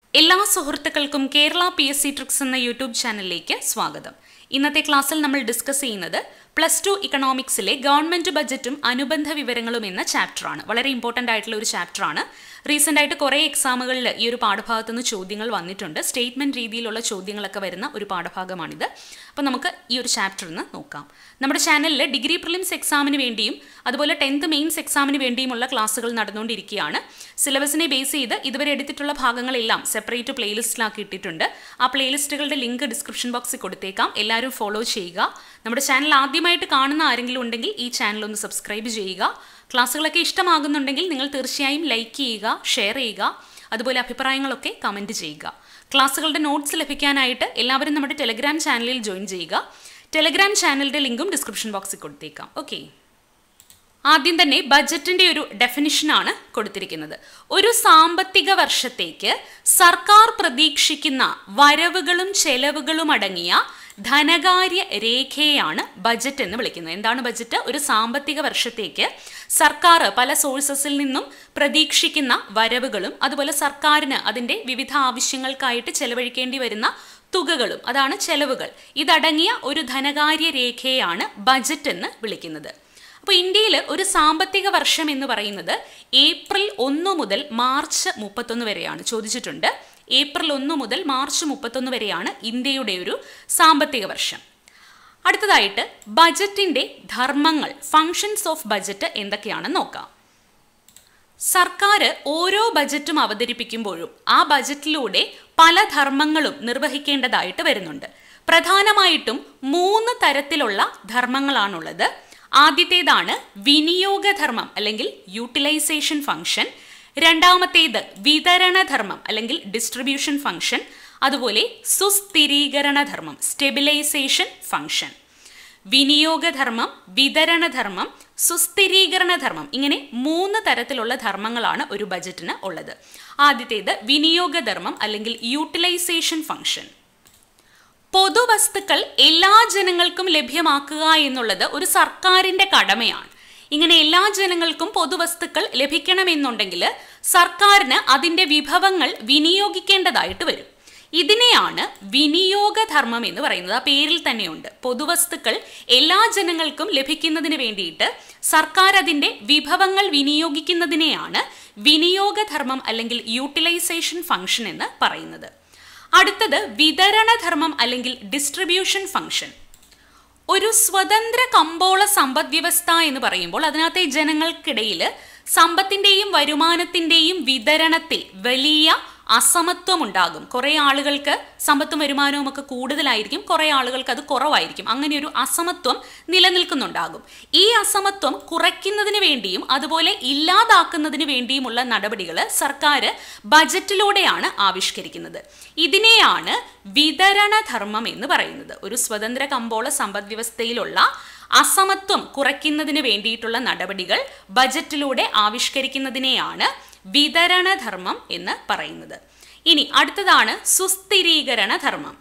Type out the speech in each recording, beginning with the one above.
എല്ലാ സുഹൃത്തുക്കൾക്കും Kerala P S C tricks എന്ന യൂട്യൂബ് ചാനലിലേക്ക് സ്വാഗതം ഇന്നത്തെ ക്ലാസ്സിൽ നമ്മൾ ഡിസ്കസ് ചെയ്യുന്നത് പ്ലസ് ടു ഇക്കണോമിക്സിലെ ഗവൺമെന്റ് ബജറ്റും അനുബന്ധ വിവരങ്ങളും എന്ന ചാപ്റ്ററാണ് വളരെ ഇമ്പോർട്ടൻ്റ് ആയിട്ടുള്ള ഒരു ചാപ്റ്ററാണ് റീസെൻ്റ് ആയിട്ട് കുറേ എക്സാമുകളിൽ ഈ ഒരു പാഠഭാഗത്തു നിന്ന് ചോദ്യങ്ങൾ വന്നിട്ടുണ്ട് സ്റ്റേറ്റ്മെൻറ്റ് രീതിയിലുള്ള ചോദ്യങ്ങളൊക്കെ വരുന്ന ഒരു പാഠഭാഗമാണിത് അപ്പോൾ നമുക്ക് ഈ ഒരു ചാപ്റ്ററിൽ നിന്ന് നോക്കാം നമ്മുടെ ചാനലിൽ ഡിഗ്രി പ്രിലിംസ് എക്സാമിന് വേണ്ടിയും അതുപോലെ ടെൻത്ത് മെയിൻസ് എക്സാമിന് വേണ്ടിയുമുള്ള ക്ലാസ്സുകൾ നടന്നുകൊണ്ടിരിക്കുകയാണ് സിലബസിനെ ബേസ് ചെയ്ത് ഇതുവരെ എടുത്തിട്ടുള്ള ഭാഗങ്ങളെല്ലാം സെപ്പറേറ്റ് പ്ലേലിസ്റ്റിലാക്കി ഇട്ടിട്ടുണ്ട് ആ പ്ലേലിസ്റ്റുകളുടെ ലിങ്ക് ഡിസ്ക്രിപ്ഷൻ ബോക്സിൽ കൊടുത്തേക്കാം എല്ലാവരും ഫോളോ ചെയ്യുക നമ്മുടെ ചാനൽ ആദ്യമായിട്ട് കാണുന്ന ആരെങ്കിലും ഉണ്ടെങ്കിൽ ഈ ചാനൽ ഒന്ന് സബ്സ്ക്രൈബ് ചെയ്യുക ക്ലാസ്സുകളൊക്കെ ഇഷ്ടമാകുന്നുണ്ടെങ്കിൽ നിങ്ങൾ തീർച്ചയായും ലൈക്ക് ചെയ്യുക ഷെയർ ചെയ്യുക അതുപോലെ അഭിപ്രായങ്ങളൊക്കെ കമൻറ്റ് ചെയ്യുക ക്ലാസ്സുകളുടെ നോട്ട്സ് ലഭിക്കാനായിട്ട് എല്ലാവരും നമ്മുടെ ടെലഗ്രാം ചാനലിൽ ജോയിൻ ചെയ്യുക ടെലഗ്രാം ചാനലിൻ്റെ ലിങ്കും ഡിസ്ക്രിപ്ഷൻ ബോക്സിൽ കൊടുത്തേക്കാം ഓക്കെ ആദ്യം തന്നെ ബജറ്റിന്റെ ഒരു ഡെഫിനിഷനാണ് കൊടുത്തിരിക്കുന്നത് ഒരു സാമ്പത്തിക വർഷത്തേക്ക് സർക്കാർ പ്രതീക്ഷിക്കുന്ന വരവുകളും ചെലവുകളും അടങ്ങിയ ധനകാര്യ രേഖയാണ് ബജറ്റ് എന്ന് വിളിക്കുന്നത് എന്താണ് ബജറ്റ് ഒരു സാമ്പത്തിക വർഷത്തേക്ക് സർക്കാർ പല സോഴ്സസിൽ നിന്നും പ്രതീക്ഷിക്കുന്ന വരവുകളും അതുപോലെ സർക്കാരിന് അതിൻ്റെ വിവിധ ആവശ്യങ്ങൾക്കായിട്ട് ചെലവഴിക്കേണ്ടി വരുന്ന തുകകളും അതാണ് ചെലവുകൾ ഇതടങ്ങിയ ഒരു ധനകാര്യ രേഖയാണ് ബജറ്റ് എന്ന് വിളിക്കുന്നത് അപ്പോൾ ഇന്ത്യയിൽ ഒരു സാമ്പത്തിക വർഷം എന്ന് പറയുന്നത് ഏപ്രിൽ ഒന്ന് മുതൽ മാർച്ച് മുപ്പത്തൊന്ന് വരെയാണ് ചോദിച്ചിട്ടുണ്ട് ഏപ്രിൽ ഒന്ന് മുതൽ മാർച്ച് മുപ്പത്തൊന്ന് വരെയാണ് ഇന്ത്യയുടെ ഒരു സാമ്പത്തിക വർഷം അടുത്തതായിട്ട് ബജറ്റിന്റെ ധർമ്മങ്ങൾ ഫങ്ഷൻസ് ഓഫ് ബജറ്റ് എന്തൊക്കെയാണെന്ന് നോക്കാം സർക്കാർ ഓരോ ബജറ്റും അവതരിപ്പിക്കുമ്പോഴും ആ ബജറ്റിലൂടെ പല ധർമ്മങ്ങളും നിർവഹിക്കേണ്ടതായിട്ട് വരുന്നുണ്ട് പ്രധാനമായിട്ടും മൂന്ന് തരത്തിലുള്ള ധർമ്മങ്ങളാണുള്ളത് ആദ്യത്തേതാണ് വിനിയോഗധർമ്മം അല്ലെങ്കിൽ യൂട്ടിലൈസേഷൻ ഫംഗ്ഷൻ രണ്ടാമത്തേത് വിതരണധർമ്മം അല്ലെങ്കിൽ ഡിസ്ട്രിബ്യൂഷൻ ഫംഗ്ഷൻ അതുപോലെ സുസ്ഥിരീകരണധർമ്മം സ്റ്റെബിലൈസേഷൻ ഫംഗ്ഷൻ വിനിയോഗധർമ്മം വിതരണധർമ്മം സുസ്ഥിരീകരണധർമ്മം ഇങ്ങനെ മൂന്ന് തരത്തിലുള്ള ധർമ്മങ്ങളാണ് ഒരു ബജറ്റിന് ഉള്ളത് ആദ്യത്തേത് വിനിയോഗധർമ്മം അല്ലെങ്കിൽ യൂട്ടിലൈസേഷൻ ഫംഗ്ഷൻ പൊതുവസ്തുക്കൾ എല്ലാ ജനങ്ങൾക്കും ലഭ്യമാക്കുക എന്നുള്ളത് ഒരു സർക്കാരിന്റെ കടമയാണ് ഇങ്ങനെ എല്ലാ ജനങ്ങൾക്കും പൊതുവസ്തുക്കൾ ലഭിക്കണമെന്നുണ്ടെങ്കിൽ സർക്കാരിന് അതിൻ്റെ വിഭവങ്ങൾ വിനിയോഗിക്കേണ്ടതായിട്ട് വരും ഇതിനെയാണ് വിനിയോഗധർമ്മം എന്ന് പറയുന്നത് ആ പേരിൽ തന്നെയുണ്ട് പൊതുവസ്തുക്കൾ എല്ലാ ജനങ്ങൾക്കും ലഭിക്കുന്നതിന് വേണ്ടിയിട്ട് സർക്കാർ അതിൻ്റെ വിഭവങ്ങൾ വിനിയോഗിക്കുന്നതിനെയാണ് വിനിയോഗധർമ്മം അല്ലെങ്കിൽ യൂട്ടിലൈസേഷൻ ഫംഗ്ഷൻ എന്ന് പറയുന്നത് അടുത്തത് വിതരണധർമ്മം അല്ലെങ്കിൽ ഡിസ്ട്രിബ്യൂഷൻ ഫംഗ്ഷൻ ഒരു സ്വതന്ത്ര കമ്പോള സമ്പദ് വ്യവസ്ഥ എന്ന് പറയുമ്പോൾ അതിനകത്തെ ജനങ്ങൾക്കിടയിൽ സമ്പത്തിൻ്റെയും വരുമാനത്തിൻ്റെയും വിതരണത്തിൽ വലിയ അസമത്വം ഉണ്ടാകും കുറേ ആളുകൾക്ക് സമ്പത്തും വരുമാനവും ഒക്കെ കൂടുതലായിരിക്കും കുറേ ആളുകൾക്ക് അത് കുറവായിരിക്കും അങ്ങനെ ഒരു അസമത്വം നിലനിൽക്കുന്നുണ്ടാകും ഈ അസമത്വം കുറയ്ക്കുന്നതിന് വേണ്ടിയും അതുപോലെ ഇല്ലാതാക്കുന്നതിന് വേണ്ടിയുമുള്ള നടപടികൾ സർക്കാർ ബജറ്റിലൂടെയാണ് ആവിഷ്കരിക്കുന്നത് ഇതിനെയാണ് വിതരണധർമ്മം എന്ന് പറയുന്നത് ഒരു സ്വതന്ത്ര കമ്പോള സമ്പദ് വ്യവസ്ഥയിലുള്ള അസമത്വം കുറയ്ക്കുന്നതിന് വേണ്ടിയിട്ടുള്ള നടപടികൾ ബജറ്റിലൂടെ ആവിഷ്കരിക്കുന്നതിനെയാണ് വിതരണധർമ്മം എന്ന് പറയുന്നത് ഇനി അടുത്തതാണ് സുസ്ഥിരീകരണ ധർമ്മം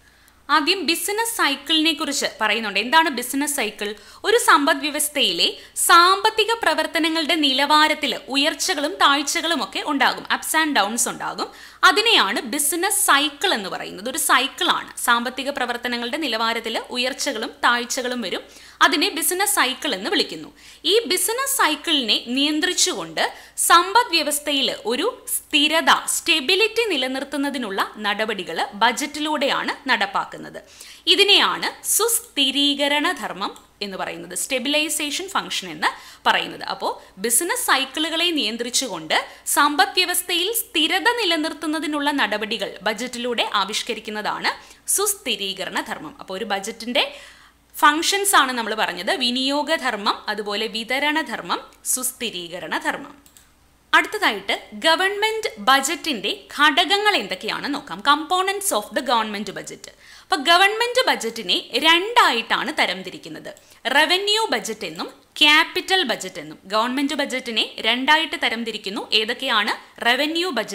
ആദ്യം ബിസിനസ് സൈക്കിളിനെ കുറിച്ച് പറയുന്നുണ്ട് എന്താണ് ബിസിനസ് സൈക്കിൾ ഒരു സമ്പദ് വ്യവസ്ഥയിലെ സാമ്പത്തിക പ്രവർത്തനങ്ങളുടെ നിലവാരത്തിൽ ഉയർച്ചകളും താഴ്ചകളും ഒക്കെ ഉണ്ടാകും അപ്സ് ആൻഡ് ഡൗൺസ് ഉണ്ടാകും അതിനെയാണ് ബിസിനസ് സൈക്കിൾ എന്ന് പറയുന്നത് ഒരു സൈക്കിളാണ് സാമ്പത്തിക പ്രവർത്തനങ്ങളുടെ നിലവാരത്തിൽ ഉയർച്ചകളും താഴ്ചകളും വരും അതിനെ ബിസിനസ് സൈക്കിൾ എന്ന് വിളിക്കുന്നു ഈ ബിസിനസ് സൈക്കിളിനെ നിയന്ത്രിച്ചുകൊണ്ട് സമ്പദ് വ്യവസ്ഥയിൽ ഒരു സ്ഥിരത സ്റ്റെബിലിറ്റി നിലനിർത്തുന്നതിനുള്ള നടപടികൾ ബജറ്റിലൂടെയാണ് നടപ്പാക്കുന്നത് ഇതിനെയാണ് സുസ്ഥിരീകരണ ധർമ്മം എന്ന് പറയുന്നത് സ്റ്റെബിലൈസേഷൻ ഫംഗ്ഷൻ എന്ന് പറയുന്നത് അപ്പോൾ ബിസിനസ് സൈക്കിളുകളെ നിയന്ത്രിച്ചുകൊണ്ട് സമ്പദ് വ്യവസ്ഥയിൽ സ്ഥിരത നിലനിർത്തുന്നതിനുള്ള നടപടികൾ ബജറ്റിലൂടെ ആവിഷ്കരിക്കുന്നതാണ് സുസ്ഥിരീകരണ ധർമ്മം അപ്പോൾ ഒരു ബജറ്റിന്റെ ഫങ്ഷൻസ് ആണ് നമ്മൾ പറഞ്ഞത് വിനിയോഗധർമ്മം അതുപോലെ വിതരണധർമ്മം സുസ്ഥിരീകരണ ധർമ്മം അടുത്തതായിട്ട് ഗവൺമെന്റ് ബജറ്റിന്റെ ഘടകങ്ങൾ എന്തൊക്കെയാണെന്ന് നോക്കാം components of the government budget അപ്പൊ ഗവൺമെന്റ് ബജറ്റിനെ രണ്ടായിട്ടാണ് തരംതിരിക്കുന്നത് റവന്യൂ ബജറ്റ് എന്നും ക്യാപിറ്റൽ ബജറ്റ് എന്നും ഗവൺമെന്റ് ബജറ്റിനെ രണ്ടായിട്ട് തരംതിരിക്കുന്നു ഏതൊക്കെയാണ് റവന്യൂ ബജറ്റും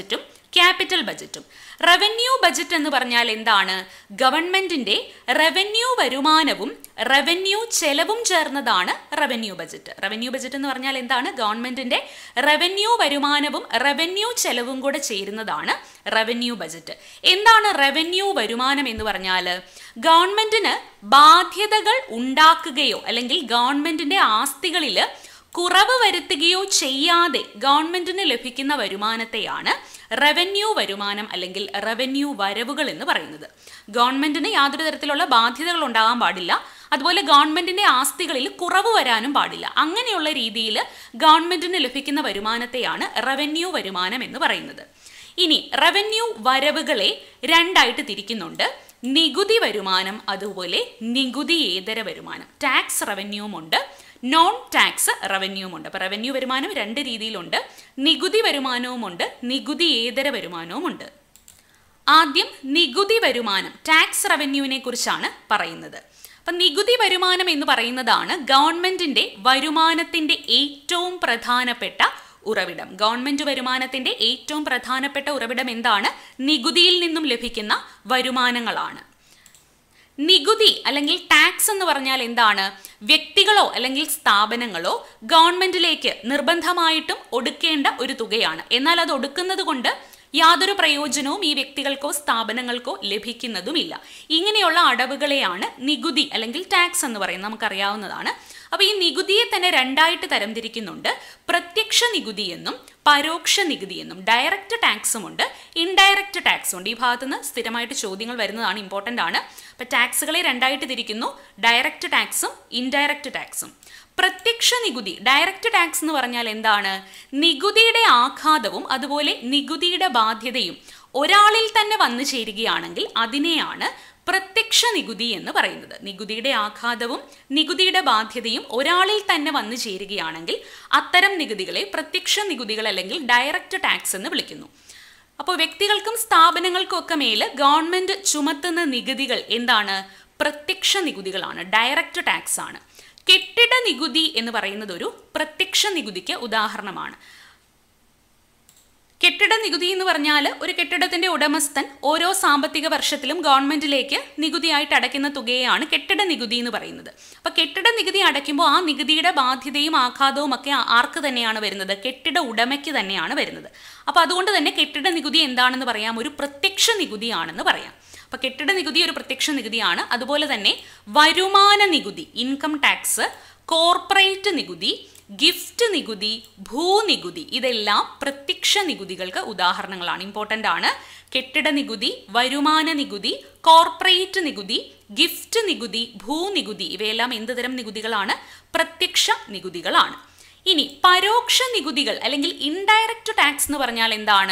ക്യാപിറ്റൽ ബജറ്റും റവന്യൂ ബജറ്റ് എന്ന് പറഞ്ഞാൽ എന്താണ് ഗവൺമെന്റിന്റെ റവന്യൂ വരുമാനവും റവന്യൂ ചെലവും ചേർന്നതാണ് റവന്യൂ ബജറ്റ് റവന്യൂ ബജറ്റ് എന്ന് പറഞ്ഞാൽ എന്താണ് ഗവൺമെന്റിന്റെ റവന്യൂ വരുമാനവും റവന്യൂ ചെലവും കൂടെ ചേരുന്നതാണ് റവന്യൂ ബജറ്റ് എന്താണ് റവന്യൂ വരുമാനം എന്ന് പറഞ്ഞാൽ ഗവൺമെന്റിന് ബാധ്യതകൾ ഉണ്ടാക്കുകയോ അല്ലെങ്കിൽ ഗവൺമെന്റിന്റെ ആസ്തികളിൽ കുറവ് വരുത്തുകയോ ചെയ്യാതെ ഗവൺമെന്റിന് ലഭിക്കുന്ന വരുമാനത്തെയാണ് റവന്യൂ വരുമാനം അല്ലെങ്കിൽ റവന്യൂ വരവുകൾ എന്ന് പറയുന്നത് ഗവൺമെന്റിന് യാതൊരു തരത്തിലുള്ള ബാധ്യതകൾ ഉണ്ടാകാൻ പാടില്ല അതുപോലെ ഗവൺമെന്റിന്റെ ആസ്തികളിൽ കുറവ് വരാനും പാടില്ല അങ്ങനെയുള്ള രീതിയിൽ ഗവൺമെന്റിന് ലഭിക്കുന്ന വരുമാനത്തെയാണ് റവന്യൂ വരുമാനം എന്ന് പറയുന്നത് ഇനി റവന്യൂ വരവുകളെ രണ്ടായിട്ട് തിരിക്കുന്നുണ്ട് നികുതി വരുമാനം അതുപോലെ നികുതിയേതര വരുമാനം ടാക്സ് റവന്യൂവും ഉണ്ട് നോൺ ടാക്സ് റവന്യൂവും ഉണ്ട് അപ്പോൾ റവന്യൂ വരുമാനം രണ്ട് രീതിയിലുണ്ട് നികുതി വരുമാനവുമുണ്ട് നികുതിയേതര വരുമാനവുമുണ്ട് ആദ്യം നികുതി വരുമാനം ടാക്സ് റവന്യൂവിനെ കുറിച്ചാണ് പറയുന്നത് അപ്പം നികുതി വരുമാനം എന്ന് പറയുന്നതാണ് ഗവൺമെന്റിന്റെ വരുമാനത്തിന്റെ ഏറ്റവും പ്രധാനപ്പെട്ട ഉറവിടം ഗവൺമെന്റ് വരുമാനത്തിന്റെ ഏറ്റവും പ്രധാനപ്പെട്ട ഉറവിടം എന്താണ് നികുതിയിൽ നിന്നും ലഭിക്കുന്ന വരുമാനങ്ങളാണ് നികുതി അല്ലെങ്കിൽ ടാക്സ് എന്ന് പറഞ്ഞാൽ എന്താണ് വ്യക്തികളോ അല്ലെങ്കിൽ സ്ഥാപനങ്ങളോ ഗവൺമെന്റിലേക്ക് നിർബന്ധമായിട്ടും ഒടുക്കേണ്ട ഒരു തുകയാണ് എന്നാൽ അത് ഒടുക്കുന്നത് കൊണ്ട് യാതൊരു പ്രയോജനവും ഈ വ്യക്തികൾക്കോ സ്ഥാപനങ്ങൾക്കോ ലഭിക്കുന്നതുമില്ല ഇങ്ങനെയുള്ള അടവുകളെയാണ് നികുതി അല്ലെങ്കിൽ ടാക്സ് എന്ന് പറയുന്നത് നമുക്കറിയാവുന്നതാണ് അപ്പോൾ ഈ നികുതിയെ തന്നെ രണ്ടായിട്ട് തരംതിരിക്കുന്നുണ്ട് പ്രത്യക്ഷ നികുതി എന്നും പരോക്ഷ നികുതി എന്നും ഡയറക്റ്റ് ടാക്സും ഉണ്ട് ഇൻഡയറക്റ്റ് ടാക്സും ഉണ്ട് ഈ ഭാഗത്ത് നിന്ന് സ്ഥിരമായിട്ട് ചോദ്യങ്ങൾ വരുന്നതാണ് ഇമ്പോർട്ടൻ്റ് ആണ് അപ്പോൾ ടാക്സുകളെ രണ്ടായിട്ട് തിരിക്കുന്നു ഡയറക്റ്റ് ടാക്സും ഇൻഡയറക്റ്റ് ടാക്സും പ്രത്യക്ഷ നികുതി ഡയറക്റ്റ് ടാക്സ് എന്ന് പറഞ്ഞാൽ എന്താണ് നികുതിയുടെ ആഘാതവും അതുപോലെ നികുതിയുടെ ബാധ്യതയും ഒരാളിൽ തന്നെ വന്നു ചേരുകയാണെങ്കിൽ അതിനെയാണ് പ്രത്യക്ഷ നികുതി എന്ന് പറയുന്നത് നികുതിയുടെ ആഘാതവും നികുതിയുടെ ബാധ്യതയും ഒരാളിൽ തന്നെ വന്നു ചേരുകയാണെങ്കിൽ അത്തരം നികുതികളെ പ്രത്യക്ഷ നികുതികൾ അല്ലെങ്കിൽ ഡയറക്റ്റ് ടാക്സ് എന്ന് വിളിക്കുന്നു അപ്പോൾ വ്യക്തികൾക്കും സ്ഥാപനങ്ങൾക്കും ഒക്കെ മേൽ ഗവൺമെന്റ് ചുമത്തുന്ന നികുതികൾ എന്താണ് പ്രത്യക്ഷ നികുതികളാണ് ഡയറക്റ്റ് ടാക്സ് ആണ് കെട്ടിട നികുതി എന്ന് പറയുന്നത് ഒരു പ്രത്യക്ഷ നികുതിക്ക് ഉദാഹരണമാണ് കെട്ടിട നികുതി എന്ന് പറഞ്ഞാൽ ഒരു കെട്ടിടത്തിന്റെ ഉടമസ്ഥൻ ഓരോ സാമ്പത്തിക വർഷത്തിലും ഗവൺമെന്റിലേക്ക് നികുതിയായിട്ട് അടയ്ക്കുന്ന തുകയാണ് കെട്ടിട നികുതി എന്ന് പറയുന്നത് അപ്പൊ കെട്ടിട നികുതി അടയ്ക്കുമ്പോൾ ആ നികുതിയുടെ ബാധ്യതയും ആഘാതവും ഒക്കെ ആർക്ക് തന്നെയാണ് വരുന്നത് കെട്ടിട ഉടമയ്ക്ക് തന്നെയാണ് വരുന്നത് അപ്പൊ അതുകൊണ്ട് തന്നെ കെട്ടിട നികുതി എന്താണെന്ന് പറയാം ഒരു പ്രത്യക്ഷ നികുതിയാണെന്ന് പറയാം അപ്പൊ കെട്ടിട നികുതി ഒരു പ്രത്യക്ഷ നികുതിയാണ് അതുപോലെ തന്നെ വരുമാന നികുതി ഇൻകം ടാക്സ് കോർപ്പറേറ്റ് നികുതി ഗിഫ്റ്റ് നികുതി ഭൂനികുതി ഇതെല്ലാം പ്രത്യക്ഷ നികുതികൾക്ക് ഉദാഹരണങ്ങളാണ് ഇമ്പോർട്ടൻ്റ് ആണ് കെട്ടിട നികുതി വരുമാന നികുതി കോർപ്പറേറ്റ് നികുതി ഗിഫ്റ്റ് നികുതി ഭൂനികുതി ഇവയെല്ലാം എന്ത് തരം നികുതികളാണ് പ്രത്യക്ഷ നികുതികളാണ് ഇനി പരോക്ഷ നികുതികൾ അല്ലെങ്കിൽ ഇൻഡയറക്റ്റ് ടാക്സ് എന്ന് പറഞ്ഞാൽ എന്താണ്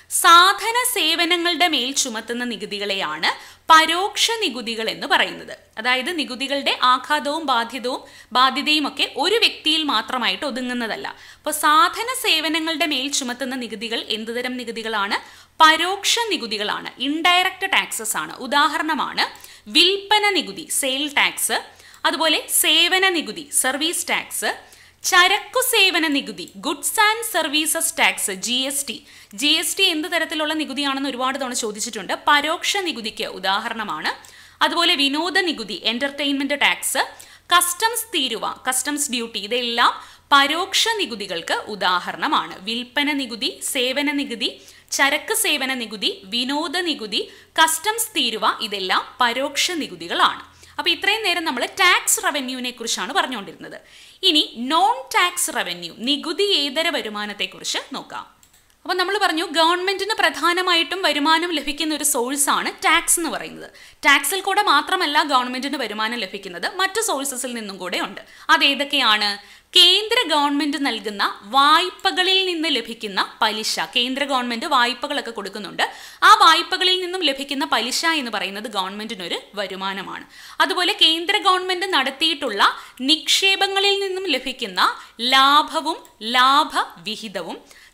സാധന സേവനങ്ങളുടെ മേൽ ചുമത്തുന്ന നികുതികളെയാണ് പരോക്ഷ നികുതികൾ എന്ന് പറയുന്നത് അതായത് നികുതികളുടെ ആഘാതവും ബാധ്യതവും ബാധ്യതയും ഒക്കെ ഒരു വ്യക്തിയിൽ മാത്രമായിട്ട് ഒതുങ്ങുന്നതല്ല അപ്പോൾ സാധന സേവനങ്ങളുടെ മേൽ ചുമത്തുന്ന നികുതികൾ എന്തുതരം നികുതികളാണ് പരോക്ഷ നികുതികളാണ് ഇൻഡയറക്റ്റ് ടാക്സസ് ആണ് ഉദാഹരണമാണ് വിൽപ്പന നികുതി സെയിൽ ടാക്സ് അതുപോലെ സേവന നികുതി സർവീസ് ടാക്സ് ചരക്കു സേവന നികുതി goods and services tax G S T G S T എന്ത് തരത്തിലുള്ള നികുതിയാണെന്ന് ഒരുപാട് തവണ ചോദിച്ചിട്ടുണ്ട് പരോക്ഷ നികുതിക്ക് ഉദാഹരണമാണ് അതുപോലെ വിനോദ നികുതി എന്റർടൈൻമെന്റ് ടാക്സ് കസ്റ്റംസ് തീരുവ കസ്റ്റംസ് ഡ്യൂട്ടി ഇതെല്ലാം പരോക്ഷ നികുതികൾക്ക് ഉദാഹരണമാണ് വിൽപ്പന നികുതി സേവന നികുതി ചരക്ക് സേവന നികുതി വിനോദ നികുതി കസ്റ്റംസ് തീരുവ ഇതെല്ലാം പരോക്ഷ നികുതികളാണ് അപ്പോൾ ഇത്രയും നേരം നമ്മൾ ടാക്സ് റവന്യൂവിനെ കുറിച്ചാണ് പറഞ്ഞുകൊണ്ടിരുന്നത് ഇനി നോൺ ടാക്സ് റവന്യൂ നികുതിയേതര വരുമാനത്തെക്കുറിച്ച് നോക്കാം അപ്പോൾ നമ്മൾ പറഞ്ഞു ഗവൺമെന്റിന് പ്രധാനമായിട്ടും വരുമാനം ലഭിക്കുന്ന ഒരു സോഴ്സാണ് ടാക്സ് എന്ന് പറയുന്നത് ടാക്സിൽ കൂടെ മാത്രമല്ല ഗവൺമെന്റിന് വരുമാനം ലഭിക്കുന്നത് മറ്റു സോഴ്സസിൽ നിന്നും കൂടെ ഉണ്ട് അതേതൊക്കെയാണ് കേന്ദ്ര ഗവൺമെന്റ് നൽകുന്ന വായ്പകളിൽ നിന്ന് ലഭിക്കുന്ന പലിശ കേന്ദ്ര ഗവൺമെന്റ് വായ്പകളൊക്കെ കൊടുക്കുന്നുണ്ട് ആ വായ്പകളിൽ നിന്നും ലഭിക്കുന്ന പലിശ എന്ന് പറയുന്നത് ഗവൺമെന്റിനൊരു വരുമാനമാണ് അതുപോലെ കേന്ദ്ര ഗവൺമെന്റ് നടത്തിയിട്ടുള്ള നിക്ഷേപങ്ങളിൽ നിന്നും ലഭിക്കുന്ന ലാഭവും ലാഭവിഹിതവും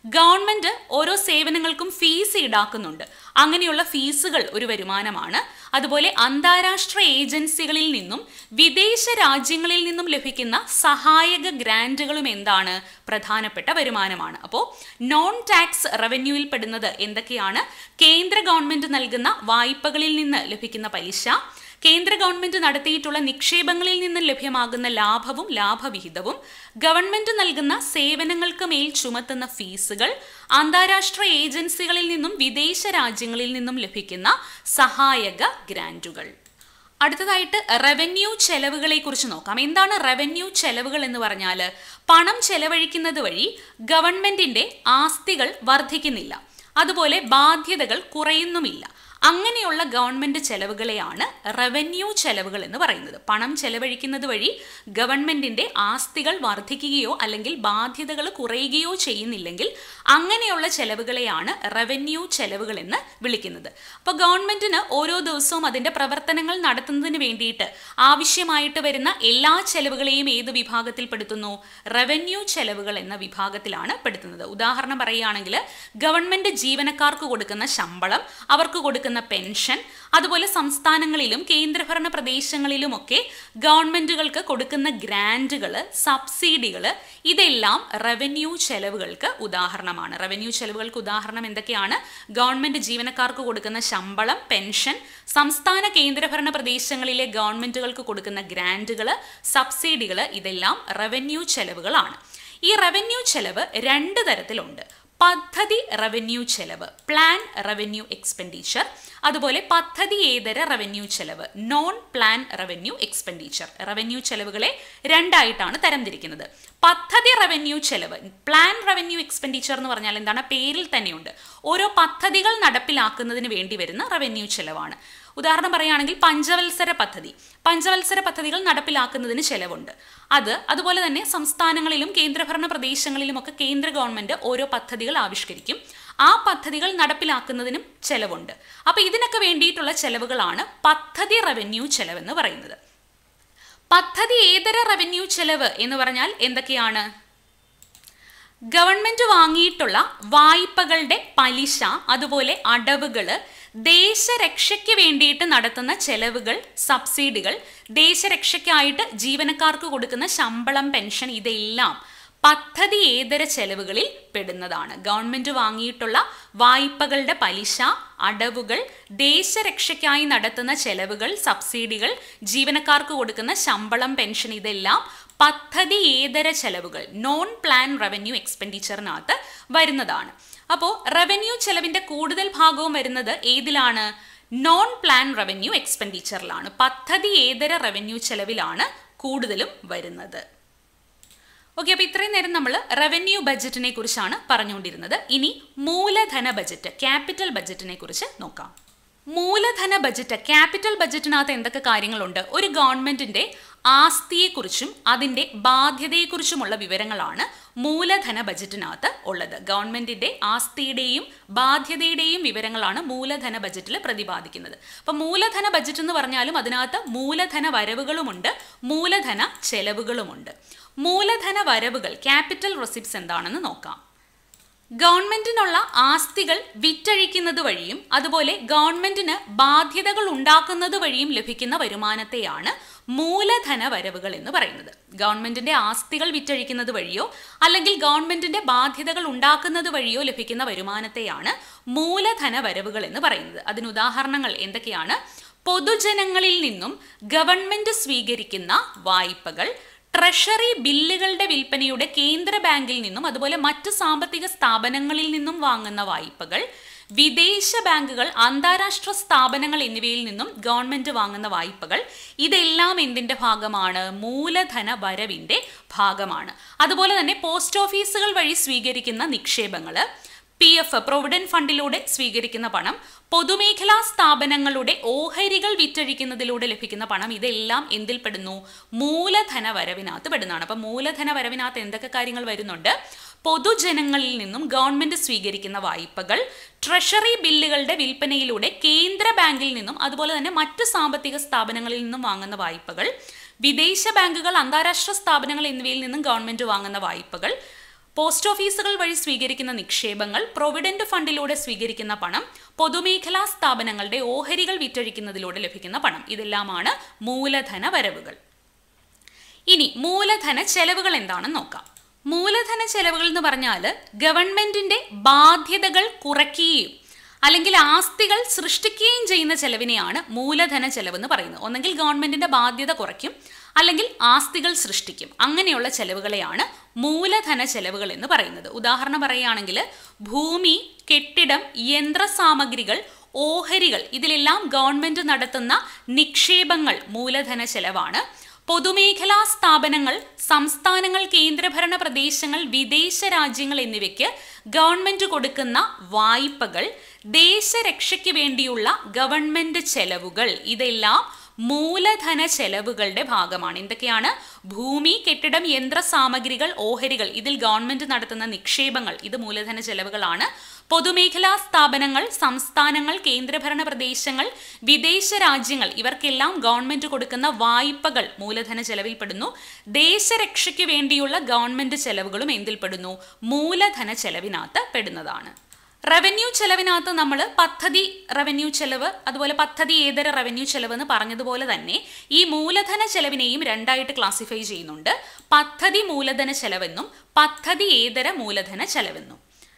ഗവൺമെന്റ് ഓരോ സേവനങ്ങൾക്കും ഫീസ് ഈടാക്കുന്നുണ്ട് അങ്ങനെയുള്ള ഫീസുകൾ ഒരു വരുമാനമാണ് അതുപോലെ അന്താരാഷ്ട്ര ഏജൻസികളിൽ നിന്നും വിദേശ രാജ്യങ്ങളിൽ നിന്നും ലഭിക്കുന്ന സഹായക ഗ്രാന്റുകളും എന്താണ് പ്രധാനപ്പെട്ട വരുമാനമാണ് അപ്പോൾ നോൺ ടാക്സ് റവന്യൂവിൽ പെടുന്നത് എന്തൊക്കെയാണ് കേന്ദ്ര ഗവൺമെന്റ് നൽകുന്ന വായ്പകളിൽ നിന്ന് ലഭിക്കുന്ന പലിശ കേന്ദ്ര ഗവൺമെന്റ് നടത്തിയിട്ടുള്ള നിക്ഷേപങ്ങളിൽ നിന്ന് ലഭ്യമാകുന്ന ലാഭവും ലാഭവിഹിതവും ഗവൺമെന്റ് നൽകുന്ന സേവനങ്ങൾക്ക് മേൽ ചുമത്തുന്ന ഫീസുകൾ അന്താരാഷ്ട്ര ഏജൻസികളിൽ നിന്നും വിദേശ രാജ്യങ്ങളിൽ നിന്നും ലഭിക്കുന്ന സഹായക ഗ്രാന്റുകൾ അടുത്തതായിട്ട് റവന്യൂ ചെലവുകളെ കുറിച്ച് നോക്കാം എന്താണ് റവന്യൂ ചെലവുകൾ എന്ന് പറഞ്ഞാൽ പണം ചെലവഴിക്കുന്നത് വഴി ഗവൺമെന്റിന്റെ ആസ്തികൾ വർദ്ധിക്കുന്നില്ല അതുപോലെ ബാധ്യതകൾ കുറയുന്നുമില്ല അങ്ങനെയുള്ള ഗവൺമെന്റ് ചെലവുകളെയാണ് റവന്യൂ ചെലവുകൾ എന്ന് പറയുന്നത് പണം ചെലവഴിക്കുന്നത് വഴി ഗവൺമെന്റിന്റെ ആസ്തികൾ വർദ്ധിക്കുകയോ അല്ലെങ്കിൽ ബാധ്യതകൾ കുറയുകയോ ചെയ്യുന്നില്ലെങ്കിൽ അങ്ങനെയുള്ള ചെലവുകളെയാണ് റവന്യൂ ചെലവുകൾ എന്ന് വിളിക്കുന്നത് അപ്പോൾ ഗവൺമെന്റിന് ഓരോ ദിവസവും അതിന്റെ പ്രവർത്തനങ്ങൾ നടത്തുന്നതിന് വേണ്ടിയിട്ട് ആവശ്യമായിട്ട് വരുന്ന എല്ലാ ചെലവുകളെയും ഏത് വിഭാഗത്തിൽ പെടുത്തുന്നു റവന്യൂ ചെലവുകൾ എന്ന വിഭാഗത്തിലാണ് പെടുത്തുന്നത് ഉദാഹരണം പറയുകയാണെങ്കിൽ ഗവൺമെന്റ് ജീവനക്കാർക്ക് കൊടുക്കുന്ന ശമ്പളം അവർക്ക് കൊടുക്കുന്ന പെൻഷൻ അതുപോലെ സംസ്ഥാനങ്ങളിലും കേന്ദ്രഭരണ പ്രദേശങ്ങളിലുമൊക്കെ ഗവൺമെന്റുകൾക്ക് കൊടുക്കുന്ന ഗ്രാൻറ്റുകൾ സബ്സിഡികൾ ഇതെല്ലാം റവന്യൂ ചെലവുകൾക്ക് ഉദാഹരണമാണ് റവന്യൂ ചെലവുകൾക്ക് ഉദാഹരണം എന്തൊക്കെയാണ് ഗവൺമെന്റ് ജീവനക്കാർക്ക് കൊടുക്കുന്ന ശമ്പളം പെൻഷൻ സംസ്ഥാന കേന്ദ്രഭരണ പ്രദേശങ്ങളിലെ ഗവൺമെന്റുകൾക്ക് കൊടുക്കുന്ന ഗ്രാൻറ്റുകൾ സബ്സിഡികൾ ഇതെല്ലാം റവന്യൂ ചെലവുകളാണ് ഈ റവന്യൂ ചെലവ് രണ്ട് തരത്തിലുണ്ട് പദ്ധതി റവന്യൂ ചെലവ് പ്ലാൻ റവന്യൂ എക്സ്പെൻഡിച്ചർ അതുപോലെ പദ്ധതിയേതര റവന്യൂ ചെലവ് non plan revenue expenditure revenue ചെലവുകളെ രണ്ടായിട്ടാണ് തരംതിരിക്കുന്നത് പദ്ധതി റവന്യൂ ചെലവ് പ്ലാൻ റവന്യൂ എക്സ്പെൻഡിച്ചർ എന്ന് പറഞ്ഞാൽ എന്താണ് പേരിൽ തന്നെയുണ്ട് ഓരോ പദ്ധതികൾ നടപ്പിലാക്കുന്നതിന് വേണ്ടി വരുന്ന റവന്യൂ ചെലവാണ് ഉദാഹരണം പറയുകയാണെങ്കിൽ പഞ്ചവത്സര പദ്ധതി പഞ്ചവത്സര പദ്ധതികൾ നടപ്പിലാക്കുന്നതിന് ചെലവുണ്ട് അത് അതുപോലെ തന്നെ സംസ്ഥാനങ്ങളിലും കേന്ദ്രഭരണ പ്രദേശങ്ങളിലുമൊക്കെ കേന്ദ്ര ഗവൺമെന്റ് ഓരോ പദ്ധതികൾ ആവിഷ്കരിക്കും ആ പദ്ധതികൾ നടപ്പിലാക്കുന്നതിനും ചെലവുണ്ട് അപ്പോൾ ഇതിനൊക്കെ വേണ്ടിയിട്ടുള്ള ചെലവുകളാണ് പദ്ധതി റവന്യൂ ചെലവെന്ന് പറയുന്നത് പദ്ധതി ഏതര റവന്യൂ ചെലവ് എന്ന് പറഞ്ഞാൽ എന്തൊക്കെയാണ് ഗവൺമെന്റ് വാങ്ങിയിട്ടുള്ള വായ്പകളുടെ പലിശ അതുപോലെ അടവുകൾ ദേശരക്ഷയ്ക്ക് വേണ്ടിയിട്ട് നടത്തുന്ന ചെലവുകൾ സബ്സിഡികൾ ദേശരക്ഷയ്ക്കായിട്ട് ജീവനക്കാർക്ക് കൊടുക്കുന്ന ശമ്പളം പെൻഷൻ ഇതെല്ലാം പദ്ധതി ഏതര ചെലവുകളിൽ പെടുന്നതാണ് ഗവൺമെന്റ് വാങ്ങിയിട്ടുള്ള വായ്പകളുടെ പലിശ അടവുകൾ ദേശരക്ഷയ്ക്കായി നടത്തുന്ന ചെലവുകൾ സബ്സിഡികൾ ജീവനക്കാർക്ക് കൊടുക്കുന്ന ശമ്പളം പെൻഷൻ ഇതെല്ലാം പദ്ധതി ഏതര ചെലവുകൾ നോൺ പ്ലാൻ റവന്യൂ എക്സ്പെൻഡിച്ചറിനകത്ത് വരുന്നതാണ് അപ്പോൾ റവന്യൂ ചെലവിന്റെ കൂടുതൽ ഭാഗവും വരുന്നത് ഏതിലാണ് നോൺ പ്ലാൻ റവന്യൂ എക്സ്പെൻഡിച്ചറിലാണ് പദ്ധതി ഏതര റവന്യൂ ചെലവിലാണ് കൂടുതലും വരുന്നത് ഓക്കെ അപ്പോൾ ഇത്രയും നേരം നമ്മൾ റവന്യൂ ബജറ്റിനെ കുറിച്ചാണ് പറഞ്ഞുകൊണ്ടിരുന്നത് ഇനി മൂലധന ബജറ്റ് ക്യാപിറ്റൽ ബജറ്റിനെ കുറിച്ച് നോക്കാം മൂലധന ബജറ്റ് ക്യാപിറ്റൽ ബജറ്റിനകത്ത് എന്തൊക്കെ കാര്യങ്ങളുണ്ട് ഒരു ഗവൺമെന്റിന്റെ ആസ്തിയെക്കുറിച്ചും അതിന്റെ ബാധ്യതയെക്കുറിച്ചുമുള്ള വിവരങ്ങളാണ് മൂലധന ബജറ്റിനകത്ത് ഉള്ളത് ഗവൺമെന്റിന്റെ ആസ്തിയുടെയും ബാധ്യതയുടെയും വിവരങ്ങളാണ് മൂലധന ബജറ്റിൽ പ്രതിപാദിക്കുന്നത് അപ്പം മൂലധന ബജറ്റ് എന്ന് പറഞ്ഞാലും അതിനകത്ത് മൂലധന വരവുകളുമുണ്ട് മൂലധന ചെലവുകളുമുണ്ട് മൂലധന വരവുകൾ ക്യാപിറ്റൽ റെസിപ്റ്റ്സ് എന്താണെന്ന് നോക്കാം ഗവൺമെന്റിനുള്ള ആസ്തികൾ വിറ്റഴിക്കുന്നത് വഴിയും അതുപോലെ ഗവൺമെന്റിന് ബാധ്യതകൾ ഉണ്ടാക്കുന്നത് വഴിയും ലഭിക്കുന്ന വരുമാനത്തെയാണ് മൂലധന വരവുകൾ എന്ന് പറയുന്നത് ഗവൺമെന്റിന്റെ ആസ്തികൾ വിറ്റഴിക്കുന്നത് വഴിയോ അല്ലെങ്കിൽ ഗവൺമെന്റിന്റെ ബാധ്യതകൾ ഉണ്ടാക്കുന്നത് വഴിയോ ലഭിക്കുന്ന വരുമാനത്തെയാണ് മൂലധന വരവുകൾ എന്ന് പറയുന്നത് അതിന് ഉദാഹരണങ്ങൾ എന്തൊക്കെയാണ് പൊതുജനങ്ങളിൽ നിന്നും ഗവൺമെന്റ് സ്വീകരിക്കുന്ന വായ്പകൾ ട്രഷറി ബില്ലുകളുടെ വിൽപ്പനയുടെ കേന്ദ്ര ബാങ്കിൽ നിന്നും അതുപോലെ മറ്റ് സാമ്പത്തിക സ്ഥാപനങ്ങളിൽ നിന്നും വാങ്ങുന്ന വായ്പകൾ വിദേശ ബാങ്കുകൾ അന്താരാഷ്ട്ര സ്ഥാപനങ്ങൾ എന്നിവയിൽ നിന്നും ഗവൺമെന്റ് വാങ്ങുന്ന വായ്പകൾ ഇതെല്ലാം എന്തിന്റെ ഭാഗമാണ് മൂലധന വരവിന്റെ ഭാഗമാണ് അതുപോലെ തന്നെ പോസ്റ്റ് ഓഫീസുകൾ വഴി സ്വീകരിക്കുന്ന നിക്ഷേപങ്ങൾ പി എഫ് പ്രൊവിഡന്റ് ഫണ്ടിലൂടെ സ്വീകരിക്കുന്ന പണം പൊതുമേഖലാ സ്ഥാപനങ്ങളുടെ ഓഹരികൾ വിറ്റഴിക്കുന്നതിലൂടെ ലഭിക്കുന്ന പണം ഇതെല്ലാം എന്തിൽ പെടുന്നു മൂലധന വരവിനകത്ത് പെടുന്നതാണ് അപ്പം മൂലധന വരവിനകത്ത് എന്തൊക്കെ കാര്യങ്ങൾ വരുന്നുണ്ട് പൊതുജനങ്ങളിൽ നിന്നും ഗവൺമെന്റ് സ്വീകരിക്കുന്ന വായ്പകൾ ട്രഷറി ബില്ലുകളുടെ വിൽപ്പനയിലൂടെ കേന്ദ്ര ബാങ്കിൽ നിന്നും അതുപോലെ തന്നെ മറ്റ് സാമ്പത്തിക സ്ഥാപനങ്ങളിൽ നിന്നും വാങ്ങുന്ന വായ്പകൾ വിദേശ ബാങ്കുകൾ അന്താരാഷ്ട്ര സ്ഥാപനങ്ങൾ എന്നിവയിൽ നിന്നും ഗവൺമെന്റ് വാങ്ങുന്ന വായ്പകൾ പോസ്റ്റ് ഓഫീസുകൾ വഴി സ്വീകരിക്കുന്ന നിക്ഷേപങ്ങൾ പ്രൊവിഡന്റ് ഫണ്ടിലൂടെ സ്വീകരിക്കുന്ന പണം പൊതുമേഖലാ സ്ഥാപനങ്ങളുടെ ഓഹരികൾ വിറ്റഴിക്കുന്നതിലൂടെ ലഭിക്കുന്ന പണം ഇതെല്ലാമാണ് മൂലധന വരവുകൾ ഇനി മൂലധന ചെലവുകൾ എന്താണെന്ന് നോക്കാം മൂലധന ചെലവുകൾ എന്ന് പറഞ്ഞാൽ ഗവൺമെന്റിന്റെ ബാധ്യതകൾ കുറയ്ക്കുകയും അല്ലെങ്കിൽ ആസ്തികൾ സൃഷ്ടിക്കുകയും ചെയ്യുന്ന ചെലവിനെയാണ് മൂലധന ചെലവ് എന്ന് പറയുന്നത് ഒന്നെങ്കിൽ ഗവൺമെന്റിന്റെ ബാധ്യത കുറയ്ക്കും അല്ലെങ്കിൽ ആസ്തികൾ സൃഷ്ടിക്കും അങ്ങനെയുള്ള ചെലവുകളെയാണ് മൂലധന ചെലവുകൾ എന്ന് പറയുന്നത് ഉദാഹരണം പറയുകയാണെങ്കിൽ ഭൂമി കെട്ടിടം യന്ത്രസാമഗ്രികൾ ഓഹരികൾ ഇതിലെല്ലാം ഗവൺമെന്റ് നടത്തുന്ന നിക്ഷേപങ്ങൾ മൂലധന ചെലവാണ് പൊതുമേഖലാ സ്ഥാപനങ്ങൾ സംസ്ഥാനങ്ങൾ കേന്ദ്രഭരണ പ്രദേശങ്ങൾ വിദേശ രാജ്യങ്ങൾ എന്നിവയ്ക്ക് ഗവൺമെന്റ് കൊടുക്കുന്ന വായ്പകൾ ദേശരക്ഷയ്ക്ക് വേണ്ടിയുള്ള ഗവൺമെന്റ് ചെലവുകൾ ഇതെല്ലാം മൂലധന ചെലവുകളുടെ ഭാഗമാണ് എന്തൊക്കെയാണ് ഭൂമി കെട്ടിടം യന്ത്രസാമഗ്രികൾ ഓഹരികൾ ഇതിൽ ഗവൺമെന്റ് നടത്തുന്ന നിക്ഷേപങ്ങൾ ഇത് മൂലധന ചെലവുകളാണ് പൊതുമേഖലാ സ്ഥാപനങ്ങൾ സംസ്ഥാനങ്ങൾ കേന്ദ്രഭരണ പ്രദേശങ്ങൾ വിദേശ രാജ്യങ്ങൾ ഇവർക്കെല്ലാം ഗവൺമെന്റ് കൊടുക്കുന്ന വായ്പകൾ മൂലധന ചെലവിൽപ്പെടുന്നു ദേശരക്ഷയ്ക്ക് വേണ്ടിയുള്ള ഗവൺമെന്റ് ചെലവുകളും എന്തിൽപ്പെടുന്നു മൂലധന ചെലവിനകത്ത് പെടുന്നതാണ് റവന്യൂ ചെലവിനകത്ത് നമ്മൾ പദ്ധതി റവന്യൂ ചെലവ് അതുപോലെ പദ്ധതി ഏതര റവന്യൂ ചെലവ് എന്ന് പറഞ്ഞതുപോലെ തന്നെ ഈ മൂലധന ചെലവിനെയും രണ്ടായിട്ട് ക്ലാസിഫൈ ചെയ്യുന്നുണ്ട് പദ്ധതി മൂലധന ചെലവെന്നും പദ്ധതി ഏതര മൂലധന ചെലവെന്നും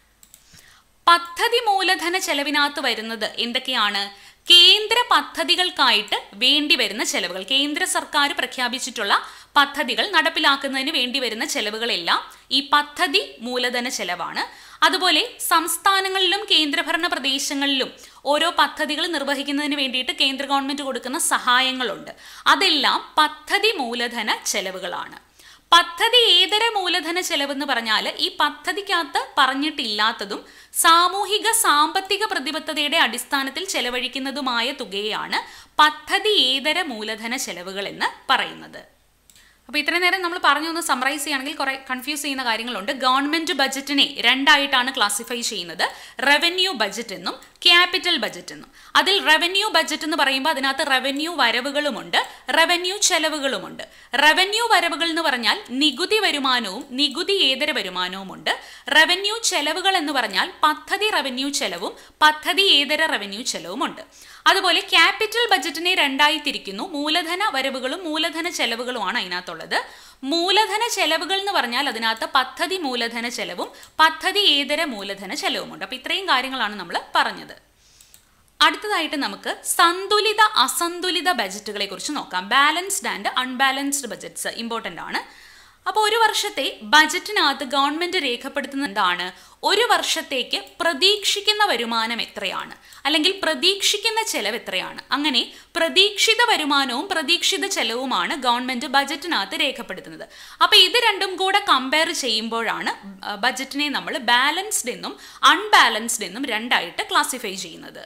പദ്ധതി മൂലധന ചെലവിനകത്ത് വരുന്നത് എന്തൊക്കെയാണ് കേന്ദ്ര പദ്ധതികൾക്കായിട്ട് വേണ്ടി വരുന്ന ചെലവുകൾ കേന്ദ്ര സർക്കാർ പ്രഖ്യാപിച്ചിട്ടുള്ള പദ്ധതികൾ നടപ്പിലാക്കുന്നതിന് വേണ്ടി വരുന്ന ചെലവുകളെല്ലാം ഈ പദ്ധതി മൂലധന ചെലവാണ് അതുപോലെ സംസ്ഥാനങ്ങളിലും കേന്ദ്രഭരണ പ്രദേശങ്ങളിലും ഓരോ പദ്ധതികൾ നിർവഹിക്കുന്നതിന് വേണ്ടിയിട്ട് കേന്ദ്ര ഗവൺമെന്റ് കൊടുക്കുന്ന സഹായങ്ങളുണ്ട് അതെല്ലാം പദ്ധതി മൂലധന ചെലവുകളാണ് പദ്ധതി ഏതര മൂലധന ചെലവെന്ന് പറഞ്ഞാൽ ഈ പദ്ധതിക്കകത്ത് പറഞ്ഞിട്ടില്ലാത്തതും സാമൂഹിക സാമ്പത്തിക പ്രതിബദ്ധതയുടെ അടിസ്ഥാനത്തിൽ ചെലവഴിക്കുന്നതുമായ തുകയാണ് പദ്ധതി ഏതര മൂലധന ചെലവുകൾ എന്ന് പറയുന്നത് അപ്പോൾ ഇത്രയും നേരം നമ്മൾ പറഞ്ഞു ഒന്ന് സമറൈസ് ചെയ്യുകയാണെങ്കിൽ കുറെ കൺഫ്യൂസ് ചെയ്യുന്ന കാര്യങ്ങളുണ്ട് ഗവൺമെന്റ് ബജറ്റിനെ രണ്ടായിട്ടാണ് ക്ലാസിഫൈ ചെയ്യുന്നത് റവന്യൂ ബജറ്റ് എന്നും ക്യാപിറ്റൽ ബജറ്റ് എന്നും അതിൽ റവന്യൂ ബജറ്റ് എന്ന് പറയുമ്പോൾ അതിനകത്ത് റവന്യൂ വരവുകളുമുണ്ട് റവന്യൂ ചെലവുകളുമുണ്ട് റവന്യൂ വരവുകൾ എന്ന് പറഞ്ഞാൽ നികുതി വരുമാനവും നികുതി ഏതര വരുമാനവുമുണ്ട് റവന്യൂ ചെലവുകൾ എന്ന് പറഞ്ഞാൽ പദ്ധതി റവന്യൂ ചെലവും പദ്ധതി ഏതര റവന്യൂ ചെലവുമുണ്ട് അതുപോലെ ക്യാപിറ്റൽ ബജറ്റിനെ രണ്ടായി തിരിക്കുന്നു മൂലധന വരവുകളും മൂലധന ചെലവുകളുമാണ് അതിനകത്തുള്ളത് മൂലധന ചെലവുകൾ എന്ന് പറഞ്ഞാൽ അതിനകത്ത് പദ്ധതി മൂലധന ചെലവും പദ്ധതി ഏതര മൂലധന ചെലവുമുണ്ട് അപ്പോൾ ഇത്രയും കാര്യങ്ങളാണ് നമ്മൾ പറഞ്ഞത് അടുത്തതായിട്ട് നമുക്ക് സന്തുലിത അസന്തുലിത ബജറ്റുകളെ കുറിച്ച് നോക്കാം balanced and unbalanced budgets important ആണ് അപ്പോൾ ഒരു വർഷത്തെ ബജറ്റിനകത്ത് ഗവൺമെന്റ് രേഖപ്പെടുത്തുന്ന എന്താണ് ഒരു വർഷത്തേക്ക് പ്രതീക്ഷിക്കുന്ന വരുമാനം എത്രയാണ് അല്ലെങ്കിൽ പ്രതീക്ഷിക്കുന്ന ചെലവ് എത്രയാണ് അങ്ങനെ പ്രതീക്ഷിത വരുമാനവും പ്രതീക്ഷിത ചെലവുമാണ് ഗവൺമെന്റ് ബജറ്റിനകത്ത് രേഖപ്പെടുത്തുന്നത് അപ്പോൾ ഇത് രണ്ടും കൂടെ കമ്പയർ ചെയ്യുമ്പോഴാണ് ബജറ്റിനെ നമ്മൾ ബാലൻസ്ഡ് എന്നും അൺബാലൻസ്ഡ് എന്നും രണ്ടായിട്ട് ക്ലാസിഫൈ ചെയ്യുന്നത്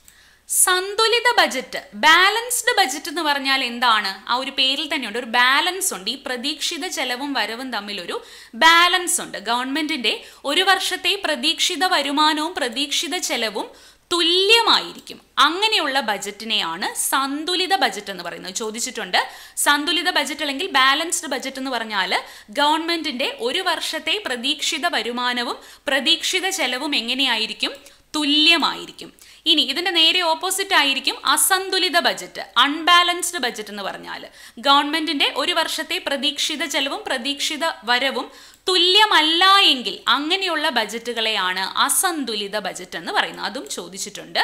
സന്തുലിത ബജറ്റ് ബാലൻസ്ഡ് ബജറ്റ് എന്ന് പറഞ്ഞാൽ എന്താണ് ആ ഒരു പേരിൽ തന്നെയുണ്ട് ഒരു ബാലൻസ് ഉണ്ട് ഈ പ്രതീക്ഷിത ചെലവും വരവും തമ്മിലൊരു ബാലൻസ് ഉണ്ട് ഗവൺമെന്റിന്റെ ഒരു വർഷത്തെ പ്രതീക്ഷിത വരുമാനവും പ്രതീക്ഷിത ചെലവും തുല്യമായിരിക്കും അങ്ങനെയുള്ള ബജറ്റിനെയാണ് സന്തുലിത ബജറ്റ് എന്ന് പറയുന്നത് ചോദിച്ചിട്ടുണ്ട് സന്തുലിത ബജറ്റ് അല്ലെങ്കിൽ ബാലൻസ്ഡ് ബജറ്റ് എന്ന് പറഞ്ഞാൽ ഗവൺമെന്റിന്റെ ഒരു വർഷത്തെ പ്രതീക്ഷിത വരുമാനവും പ്രതീക്ഷിത ചെലവും എങ്ങനെയായിരിക്കും തുല്യമായിരിക്കും ഇനി ഇതിന്റെ നേരെ ഓപ്പോസിറ്റ് ആയിരിക്കും അസന്തുലിത ബജറ്റ് അൺബാലൻസ്ഡ് ബജറ്റ് എന്ന് പറഞ്ഞാൽ ഗവൺമെന്റിന്റെ ഒരു വർഷത്തെ പ്രതീക്ഷിത ചെലവും പ്രതീക്ഷിത വരവും തുല്യമല്ല എങ്കിൽ അങ്ങനെയുള്ള ബജറ്റുകളെയാണ് അസന്തുലിത ബജറ്റ് എന്ന് പറയുന്നത് അതും ചോദിച്ചിട്ടുണ്ട്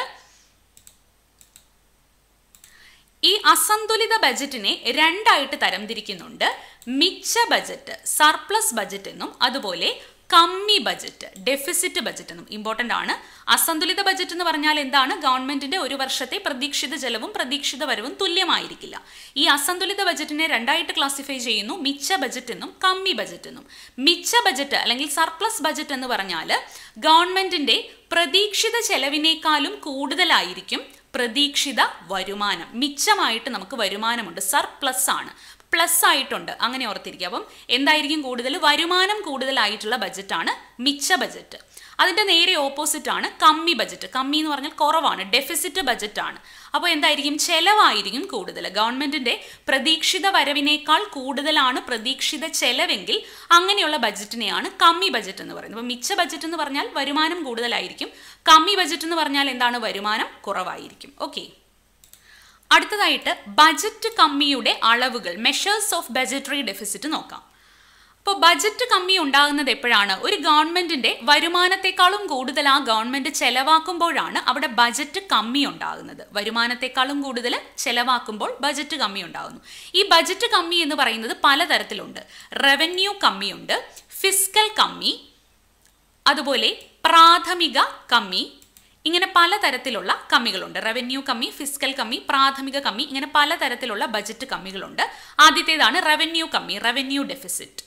ഈ അസന്തുലിത ബജറ്റിനെ രണ്ടായിട്ട് തരംതിരിക്കുന്നുണ്ട് മിച്ച ബജറ്റ് സർപ്ലസ് ബജറ്റ് എന്നും അതുപോലെ കമ്മി ബജറ്റ് ഡെഫിസിറ്റ് ബജറ്റ് എന്നും ഇമ്പോർട്ടൻ്റ് ആണ് അസന്തുലിത ബജറ്റ് എന്ന് പറഞ്ഞാൽ എന്താണ് ഗവൺമെന്റിന്റെ ഒരു വർഷത്തെ പ്രതീക്ഷിത ചെലവും പ്രതീക്ഷിത വരവും തുല്യമായിരിക്കില്ല ഈ അസന്തുലിത ബജറ്റിനെ രണ്ടായിട്ട് ക്ലാസിഫൈ ചെയ്യുന്നു മിച്ച ബജറ്റ് എന്നും കമ്മി ബജറ്റ് എന്നും മിച്ച ബജറ്റ് അല്ലെങ്കിൽ സർപ്ലസ് ബജറ്റ് എന്ന് പറഞ്ഞാൽ ഗവൺമെന്റിന്റെ പ്രതീക്ഷിത ചെലവിനേക്കാളും കൂടുതലായിരിക്കും പ്രതീക്ഷിത വരുമാനം മിച്ചമായിട്ട് നമുക്ക് വരുമാനമുണ്ട് സർപ്ലസ് ആണ് പ്ലസ് ആയിട്ടുണ്ട് അങ്ങനെ ഓർത്തിരിക്കുക അപ്പം എന്തായിരിക്കും കൂടുതൽ വരുമാനം കൂടുതലായിട്ടുള്ള ബജറ്റാണ് മിച്ച ബജറ്റ് അതിന്റെ നേരെ ഓപ്പോസിറ്റ് ആണ് കമ്മി ബജറ്റ് കമ്മി എന്ന് പറഞ്ഞാൽ കുറവാണ് ഡെഫിസിറ്റ് ബജറ്റ് ആണ് അപ്പോൾ എന്തായിരിക്കും ചെലവായിരിക്കും കൂടുതൽ ഗവൺമെന്റിന്റെ പ്രതീക്ഷിത വരവിനേക്കാൾ കൂടുതലാണ് പ്രതീക്ഷിത ചെലവെങ്കിൽ അങ്ങനെയുള്ള ബജറ്റിനെയാണ് കമ്മി ബജറ്റ് എന്ന് പറയുന്നത് അപ്പോൾ മിച്ച ബജറ്റ് എന്ന് പറഞ്ഞാൽ വരുമാനം കൂടുതലായിരിക്കും കമ്മി ബജറ്റ് എന്ന് പറഞ്ഞാൽ എന്താണ് വരുമാനം കുറവായിരിക്കും ഓക്കെ അടുത്തതായിട്ട് ബജറ്റ് കമ്മിയുടെ അളവുകൾ മെഷേഴ്സ് ഓഫ് ബജറ്ററി ഡെഫിസിറ്റ് നോക്കാം അപ്പോൾ ബജറ്റ് കമ്മി ഉണ്ടാകുന്നത് എപ്പോഴാണ് ഒരു ഗവൺമെന്റിന്റെ വരുമാനത്തെക്കാളും കൂടുതൽ ആ ഗവൺമെന്റ് ചെലവാക്കുമ്പോഴാണ് അവിടെ ബജറ്റ് കമ്മി ഉണ്ടാകുന്നത് വരുമാനത്തെക്കാളും കൂടുതൽ ചെലവാക്കുമ്പോൾ ബജറ്റ് കമ്മി ഉണ്ടാകുന്നു ഈ ബജറ്റ് കമ്മി എന്ന് പറയുന്നത് പലതരത്തിലുണ്ട് റവന്യൂ കമ്മിയുണ്ട് ഫിസ്ക്കൽ കമ്മി അതുപോലെ പ്രാഥമിക കമ്മി ഇങ്ങനെ പലതരത്തിലുള്ള കമ്മികളുണ്ട് റവന്യൂ കമ്മി ഫിസ്ക്കൽ കമ്മി പ്രാഥമിക കമ്മി ഇങ്ങനെ പലതരത്തിലുള്ള ബജറ്റ് കമ്മികളുണ്ട് ആദ്യത്തേതാണ് റവന്യൂ കമ്മി റവന്യൂ ഡെഫിസിറ്റ്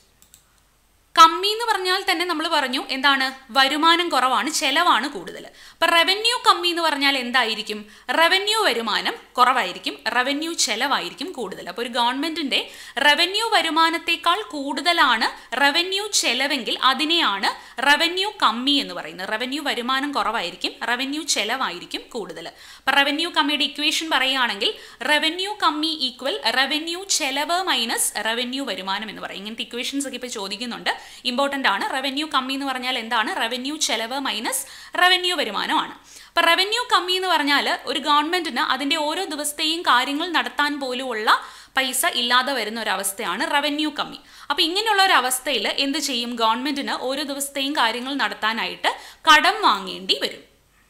കമ്മി എന്ന് പറഞ്ഞാൽ തന്നെ നമ്മൾ പറഞ്ഞു എന്താണ് വരുമാനം കുറവാണ് ചെലവാണ് കൂടുതൽ അപ്പൊ റവന്യൂ കമ്മി എന്ന് പറഞ്ഞാൽ എന്തായിരിക്കും റവന്യൂ വരുമാനം കുറവായിരിക്കും റവന്യൂ ചെലവായിരിക്കും കൂടുതൽ അപ്പോൾ ഒരു ഗവൺമെന്റിന്റെ റവന്യൂ വരുമാനത്തെക്കാൾ കൂടുതലാണ് റവന്യൂ ചെലവെങ്കിൽ അതിനെയാണ് റവന്യൂ കമ്മി എന്ന് പറയുന്നത് റവന്യൂ വരുമാനം കുറവായിരിക്കും റവന്യൂ ചെലവായിരിക്കും കൂടുതൽ അപ്പൊ റവന്യൂ കമ്മിയുടെ ഇക്വേഷൻ പറയുകയാണെങ്കിൽ റവന്യൂ കമ്മി ഈക്വൽ റവന്യൂ ചെലവ് മൈനസ് റവന്യൂ വരുമാനം എന്ന് പറയും ഇങ്ങനത്തെ ഇക്വേഷൻസ് ഒക്കെ ഇപ്പോൾ ചോദിക്കുന്നുണ്ട് ഇമ്പോർട്ടൻ്റ് ആണ് റവന്യൂ കമ്മി എന്ന് പറഞ്ഞാൽ എന്താണ് റവന്യൂ ചെലവ് മൈനസ് റവന്യൂ വരുമാനമാണ് അപ്പോൾ റവന്യൂ കമ്മി എന്ന് പറഞ്ഞാൽ ഒരു ഗവൺമെന്റിന് അതിൻ്റെ ഓരോ ദിവസത്തെയും കാര്യങ്ങൾ നടത്താൻ പോലുമുള്ള പൈസ ഇല്ലാതെ വരുന്ന ഒരു അവസ്ഥയാണ് റവന്യൂ കമ്മി അപ്പോൾ ഇങ്ങനെയുള്ള ഒരു അവസ്ഥയിൽ എന്ത് ചെയ്യും ഗവൺമെന്റിന് ഓരോ ദിവസത്തെയും കാര്യങ്ങൾ നടത്താനായിട്ട് കടം വാങ്ങേണ്ടി വരും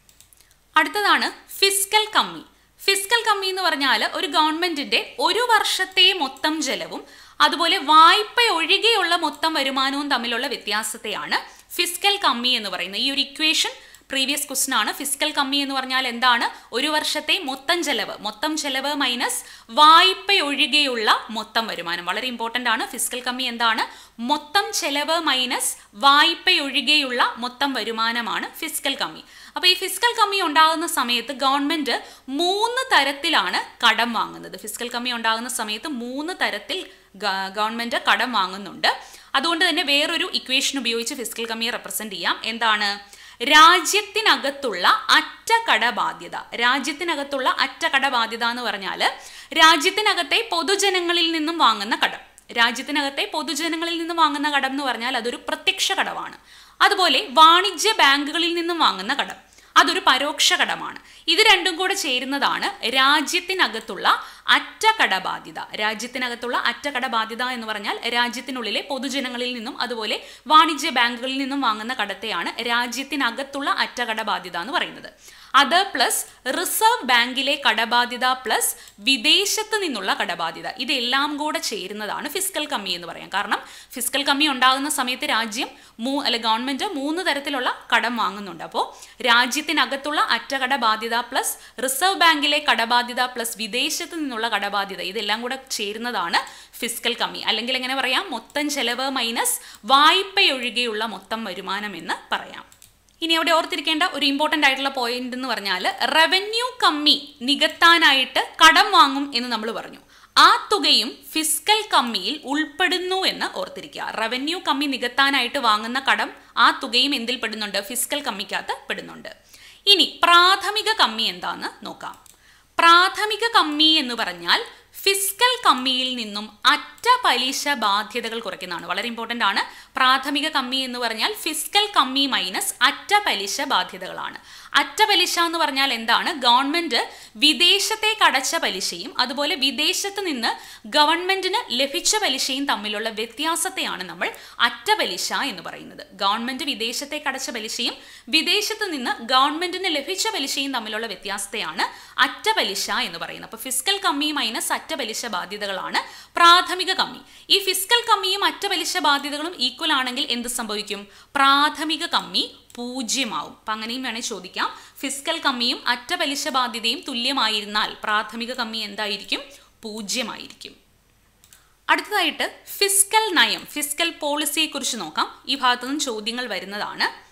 അടുത്തതാണ് ഫിസ്ക്കൽ കമ്മി ഫിസ്ക്കൽ കമ്മി എന്ന് പറഞ്ഞാൽ ഒരു ഗവൺമെന്റിന്റെ ഒരു വർഷത്തെ മൊത്തം ചെലവും അതുപോലെ വായ്പ ഒഴികെയുള്ള മൊത്തം വരുമാനവും തമ്മിലുള്ള വ്യത്യാസത്തെയാണ് ഫിസ്ക്കൽ കമ്മി എന്ന് പറയുന്നത് ഈ ഒരു ഇക്വേഷൻ പ്രീവിയസ് ക്വസ്റ്റൻ ആണ് ഫിസ്ക്കൽ കമ്മി എന്ന് പറഞ്ഞാൽ എന്താണ് ഒരു വർഷത്തെ മൊത്തം ചെലവ് മൊത്തം ചെലവ് മൈനസ് വായ്പ ഒഴികെയുള്ള മൊത്തം വരുമാനം വളരെ ഇമ്പോർട്ടൻ്റ് ആണ് ഫിസ്ക്കൽ കമ്മി എന്താണ് മൊത്തം ചെലവ് മൈനസ് വായ്പ ഒഴികെയുള്ള മൊത്തം വരുമാനമാണ് ഫിസ്ക്കൽ കമ്മി അപ്പോൾ ഈ ഫിസ്ക്കൽ കമ്മി ഉണ്ടാകുന്ന സമയത്ത് ഗവൺമെന്റ് മൂന്ന് തരത്തിലാണ് കടം വാങ്ങുന്നത് ഫിസ്ക്കൽ കമ്മി ഉണ്ടാകുന്ന സമയത്ത് മൂന്ന് തരത്തിൽ ഗവൺമെന്റ് കടം വാങ്ങുന്നുണ്ട് അതുകൊണ്ട് തന്നെ വേറൊരു ഇക്വേഷൻ ഉപയോഗിച്ച് ഫിസ്ക്കൽ കമ്മിയെ റെപ്രസെന്റ് ചെയ്യാം എന്താണ് രാജ്യത്തിനകത്തുള്ള അറ്റ കടബാധ്യത രാജ്യത്തിനകത്തുള്ള അറ്റ കടബാധ്യത എന്ന് പറഞ്ഞാൽ രാജ്യത്തിനകത്തെ പൊതുജനങ്ങളിൽ നിന്നും വാങ്ങുന്ന കടം രാജ്യത്തിനകത്തെ പൊതുജനങ്ങളിൽ നിന്നും വാങ്ങുന്ന കടം എന്ന് പറഞ്ഞാൽ അതൊരു പ്രത്യക്ഷ കടമാണ് അതുപോലെ വാണിജ്യ ബാങ്കുകളിൽ നിന്നും വാങ്ങുന്ന കടം അതൊരു പരോക്ഷ കടമാണ് ഇത് രണ്ടും കൂടെ ചേരുന്നതാണ് രാജ്യത്തിനകത്തുള്ള അറ്റ കടബാധ്യത രാജ്യത്തിനകത്തുള്ള അറ്റ കടബാധ്യത എന്ന് പറഞ്ഞാൽ രാജ്യത്തിനുള്ളിലെ പൊതുജനങ്ങളിൽ നിന്നും അതുപോലെ വാണിജ്യ ബാങ്കുകളിൽ നിന്നും വാങ്ങുന്ന കടത്തെയാണ് രാജ്യത്തിനകത്തുള്ള അറ്റ കടബാധ്യത എന്ന് പറയുന്നത് അത് പ്ലസ് റിസർവ് ബാങ്കിലെ കടബാധ്യത പ്ലസ് വിദേശത്ത് നിന്നുള്ള കടബാധ്യത ഇതെല്ലാം കൂടെ ചേരുന്നതാണ് ഫിസ്ക്കൽ കമ്മി എന്ന് പറയാം കാരണം ഫിസ്ക്കൽ കമ്മി ഉണ്ടാകുന്ന സമയത്ത് രാജ്യം മൂ അല്ല ഗവൺമെന്റ് മൂന്ന് തരത്തിലുള്ള കടം വാങ്ങുന്നുണ്ട് അപ്പോൾ രാജ്യത്തിനകത്തുള്ള അറ്റ കടബാധ്യത പ്ലസ് റിസർവ് ബാങ്കിലെ കടബാധ്യത പ്ലസ് വിദേശത്ത് നിന്നുള്ള കടബാധ്യത ഇതെല്ലാം കൂടെ ചേരുന്നതാണ് ഫിസ്ക്കൽ കമ്മി അല്ലെങ്കിൽ എങ്ങനെ പറയാം മൊത്തം ചെലവ് മൈനസ് വായ്പയൊഴികെയുള്ള മൊത്തം വരുമാനം എന്ന് പറയാം ഇനി അവിടെ ഓർത്തിരിക്കേണ്ട ഒരു ഇമ്പോർട്ടൻ്റ് ആയിട്ടുള്ള പോയിന്റ് എന്ന് പറഞ്ഞാൽ റവന്യൂ കമ്മി നികത്താനായിട്ട് കടം വാങ്ങും എന്ന് നമ്മൾ പറഞ്ഞു ആ തുകയും ഫിസ്ക്കൽ കമ്മിയിൽ ഉൾപ്പെടുന്നു എന്ന് ഓർത്തിരിക്കുക റവന്യൂ കമ്മി നികത്താനായിട്ട് വാങ്ങുന്ന കടം ആ തുകയും എന്തിൽ പെടുന്നുണ്ട് ഫിസ്ക്കൽ കമ്മിക്കകത്ത് പെടുന്നുണ്ട് ഇനി പ്രാഥമിക കമ്മി എന്താന്ന് നോക്കാം പ്രാഥമിക കമ്മി എന്ന് പറഞ്ഞാൽ ഫിസ്ക്കൽ കമ്മിയിൽ നിന്നും അറ്റ പലിശ ബാധ്യതകൾ കുറയ്ക്കുന്നതാണ് വളരെ ഇമ്പോർട്ടൻ്റ് ആണ് പ്രാഥമിക കമ്മി എന്ന് പറഞ്ഞാൽ ഫിസ്ക്കൽ കമ്മി മൈനസ് അറ്റ പലിശ ബാധ്യതകളാണ് അറ്റ പലിശ എന്ന് പറഞ്ഞാൽ എന്താണ് ഗവൺമെന്റ് വിദേശത്തേക്ക് അടച്ച പലിശയും അതുപോലെ വിദേശത്ത് നിന്ന് ഗവൺമെന്റിന് ലഭിച്ച പലിശയും തമ്മിലുള്ള വ്യത്യാസത്തെയാണ് നമ്മൾ അറ്റ പലിശ എന്ന് പറയുന്നത് ഗവൺമെന്റ് വിദേശത്തേക്ക് അടച്ച പലിശയും വിദേശത്ത് നിന്ന് ഗവൺമെന്റിന് ലഭിച്ച പലിശയും തമ്മിലുള്ള വ്യത്യാസത്തെയാണ് അറ്റ പലിശ എന്ന് പറയുന്നത് അപ്പോൾ ഫിസ്ക്കൽ കമ്മി മൈനസ് അറ്റ പലിശ ബാധ്യതകളാണ് പ്രാഥമിക കമ്മി ഈ ഫിസ്ക്കൽ കമ്മിയും അറ്റ പലിശ ബാധ്യതകളും ഈക്വൽ ആണെങ്കിൽ എന്ത് സംഭവിക്കും പ്രാഥമിക കമ്മി പൂജ്യമാവും അപ്പം അങ്ങനെയും വേണേൽ ചോദിക്കാം ഫിസ്ക്കൽ കമ്മിയും അറ്റ പലിശ ബാധ്യതയും തുല്യമായിരുന്നാൽ പ്രാഥമിക കമ്മി എന്തായിരിക്കും പൂജ്യമായിരിക്കും അടുത്തതായിട്ട് ഫിസ്ക്കൽ നയം ഫിസ്ക്കൽ പോളിസിയെ കുറിച്ച് നോക്കാം ഈ ഭാഗത്തു നിന്നും ചോദ്യങ്ങൾ വരുന്നതാണ്